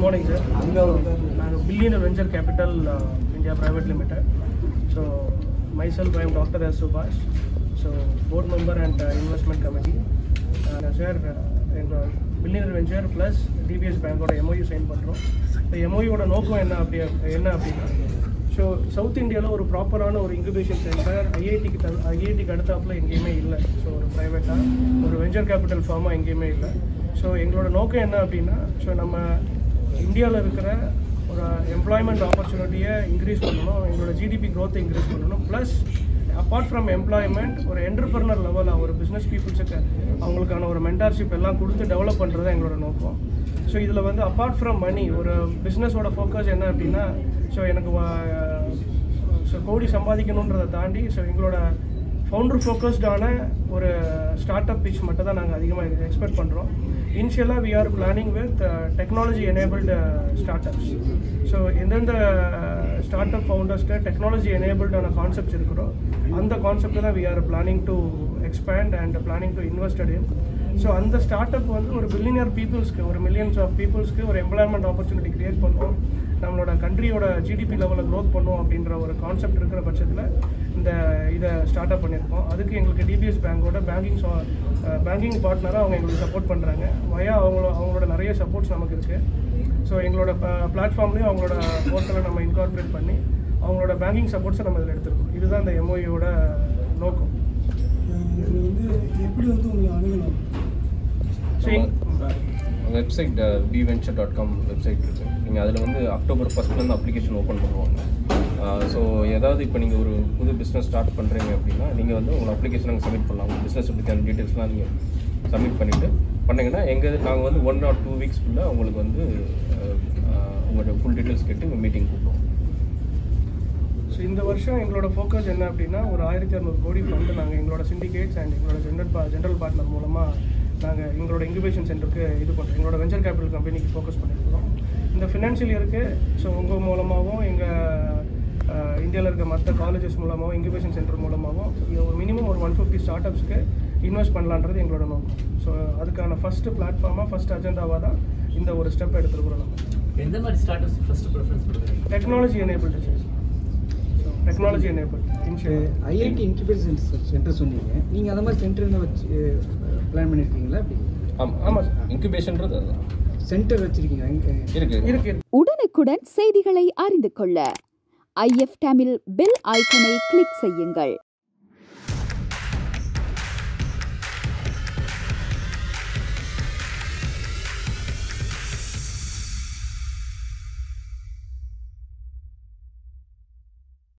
Morning sir நாங்கள் billionaire venture capital India private limited so myself I am doctor S சுபாஷ் so board member and investment committee sir எங்கள் billionaire venture plus DBS பேங்கோட MOU sign பண்ணுறோம் இந்த எம்ஓயோட நோக்கம் என்ன அப்படி என்ன அப்படின்னா ஸோ சவுத் இந்தியாவில் ஒரு ப்ராப்பரான ஒரு இன்குபேஷன் சென்டர் ஐஐடிக்கு த ஐஐடிக்கு அடுத்தாப்புல எங்கேயுமே இல்லை ஸோ ஒரு ப்ரைவேட்டாக ஒரு வெஞ்சர் கேபிட்டல் ஃபார்மாக எங்கேயுமே இல்லை ஸோ எங்களோட நோக்கம் என்ன அப்படின்னா ஸோ நம்ம இந்தியாவில் இருக்கிற ஒரு எம்ப்ளாய்மெண்ட் ஆப்பர்ச்சுனிட்டியை இன்க்ரீஸ் பண்ணணும் எங்களோட ஜிடிபி growth இன்க்ரீஸ் பண்ணணும் ப்ளஸ் அப்பார்ட் ஃப்ரம் எம்ப்ளாய்மெண்ட் ஒரு என்டர்பிரினர் லெவலில் ஒரு பிஸ்னஸ் பீப்புள்ஸுக்கு அவங்களுக்கான ஒரு மென்டார்ஷிப் எல்லாம் கொடுத்து டெவலப் பண்ணுறது தான் எங்களோட நோக்கம் ஸோ இதில் வந்து அப்பார்ட் ஃப்ரம் மணி ஒரு பிஸ்னஸோட ஃபோக்கஸ் என்ன அப்படின்னா ஸோ எனக்கு ஸோ கோடி சம்பாதிக்கணுன்றதை தாண்டி ஸோ எங்களோட ஃபவுண்டர் ஃபோக்கஸ்டான ஒரு ஸ்டார்ட் அப் பிச் மட்டும் தான் நாங்கள் அதிகமாக எக்ஸ்பெக்ட் பண்ணுறோம் இனிஷியலாக we are planning with technology enabled start ups so எந்தெந்த ஸ்டார்ட் அப் ஃபவுண்டர்ஸ்க்கு டெக்னாலஜி எனேபிள்டான கான்செப்ட்ஸ் இருக்கிறோ அந்த கான்செப்ட் தான் we are planning to expand and planning to invested in so அந்த ஸ்டார்ட் அப் வந்து ஒரு பில்லியனர் பீப்புள்ஸ்க்கு ஒரு மில்லியன்ஸ் ஆஃப் பீப்புள்ஸ்க்கு ஒரு எம்ப்ளாய்மெண்ட் ஆப்பர்ச்சுனிட்டி கிரியேட் பண்ணுவோம் நம்மளோட கண்ட்ரியோட ஜிடிபி லெவலில் க்ரோத் பண்ணுவோம் அப்படின்ற ஒரு கான்செப்ட் இருக்கிற பட்சத்தில் இந்த இதை ஸ்டார்ட் அப் பண்ணியிருக்கோம் அதுக்கு எங்களுக்கு டிபிஎஸ் பேங்கோட பேங்கிங் பேங்கிங் பார்ட்னராக அவங்க எங்களுக்கு சப்போர்ட் பண்ணுறாங்க வயா அவங்களோட அவங்களோட நிறைய சப்போர்ட்ஸ் நமக்கு இருக்குது ஸோ எங்களோட பிளாட்ஃபார்ம்லேயும் அவங்களோட போர்ட்டலை நம்ம இன்கார்பரேட் பண்ணி அவங்களோட பேங்கிங் சப்போர்ட்ஸை நம்ம இதில் எடுத்துருக்கோம் இதுதான் இந்த எம்ஓயோட நோக்கம் இதில் வந்து எப்படி வந்து உங்களை அணுகலாம் so website B venture dot com website இருக்குது நீங்கள் அதில் வந்து அக்டோபர் ஃபஸ்ட்லேருந்து அப்ளிகேஷன் ஓப்பன் பண்ணுவாங்க ஸோ ஏதாவது இப்போ நீங்கள் ஒரு புது பிஸ்னஸ் ஸ்டார்ட் பண்ணுறீங்க அப்படின்னா நீங்கள் வந்து உங்கள் அப்ளிகேஷன் நாங்கள் சப்மிட் பண்ணலாம் உங்கள் பிஸ்னஸ் பற்றியான டீட்டெயில்ஸ்லாம் நீங்கள் சப்மிட் பண்ணிவிட்டு பண்ணிங்கன்னா எங்கள் நாங்கள் வந்து ஒன் ஆர் டூ வீக்ஸ்க்குள்ளே உங்களுக்கு வந்து அஹ், அஹ், உங்களோட ஃபுல் டீட்டெயில்ஸ் கேட்டு உங்கள் மீட்டிங் கூப்பிடுவோம் ஸோ இந்த வருஷம் எங்களோட ஃபோக்கஸ் என்ன அப்படின்னா ஒரு ஆயிரத்தி இரநூறு கோடி ஃபண்டு நாங்கள் எங்களோட சிண்டிகேட்ஸ் அண்ட் எங்களோட ஜென்ரல் பா ஜென்ரல் பார்ட்னர் மூலமாக நாங்கள் எங்களோட இன்குபேஷன் சென்டருக்கு இது பண்ணுறோம் எங்களோட வெஞ்சர் கேபிட்டல் கம்பெனிக்கு ஃபோக்கஸ் பண்ணியிருக்கிறோம் இந்த ஃபினான்ஷியல் இயருக்கு ஸோ உங்கள் மூலமாகவும் எங்கள் இந்தியாவில் இருக்க மற்ற காலேஜஸ் மூலமாகவும் இன்குபேஷன் சென்டர் மூலமாகவும் இது ஒரு மினிமம் ஒரு ஒன் ஃபிஃப்டி ஸ்டார்ட் அப்ஸ்க்கு இன்வெஸ்ட் பண்ணலான்றது எங்களோட நோக்கம் ஸோ அதுக்கான ஃபஸ்ட்டு பிளாட்ஃபார்மாக ஃபஸ்ட் அஜெண்டாவாக தான் இந்த ஒரு ஸ்டெப் எடுத்துருக்குறோம் நம்ம எந்த மாதிரி ஸ்டார்ட் அப்ஸ் ஃபர்ஸ்ட் ப்ரிஃபரன்ஸ் கொடுக்குறீங்க technology enabled so technology enable initial IIT incubation centre சொன்னீங்க நீங்கள் அந்த மாதிரி சென்டர் என்ன வச்சு பிளான் பண்ணியிருக்கீங்களா அப்படி ஆமாம் ஆமா ஆமாம் சார். இன்குபேஷன்றது அதுதான் சென்டர் வச்சுருக்கீங்க இருக்குது இருக்கு இருக்கு உடனுக்குடன் செய்திகளை அறிந்து கொள்ள ஐஎஃப் தமிழ் பெல் ஐக்கனை கிளிக் செய்யுங்கள்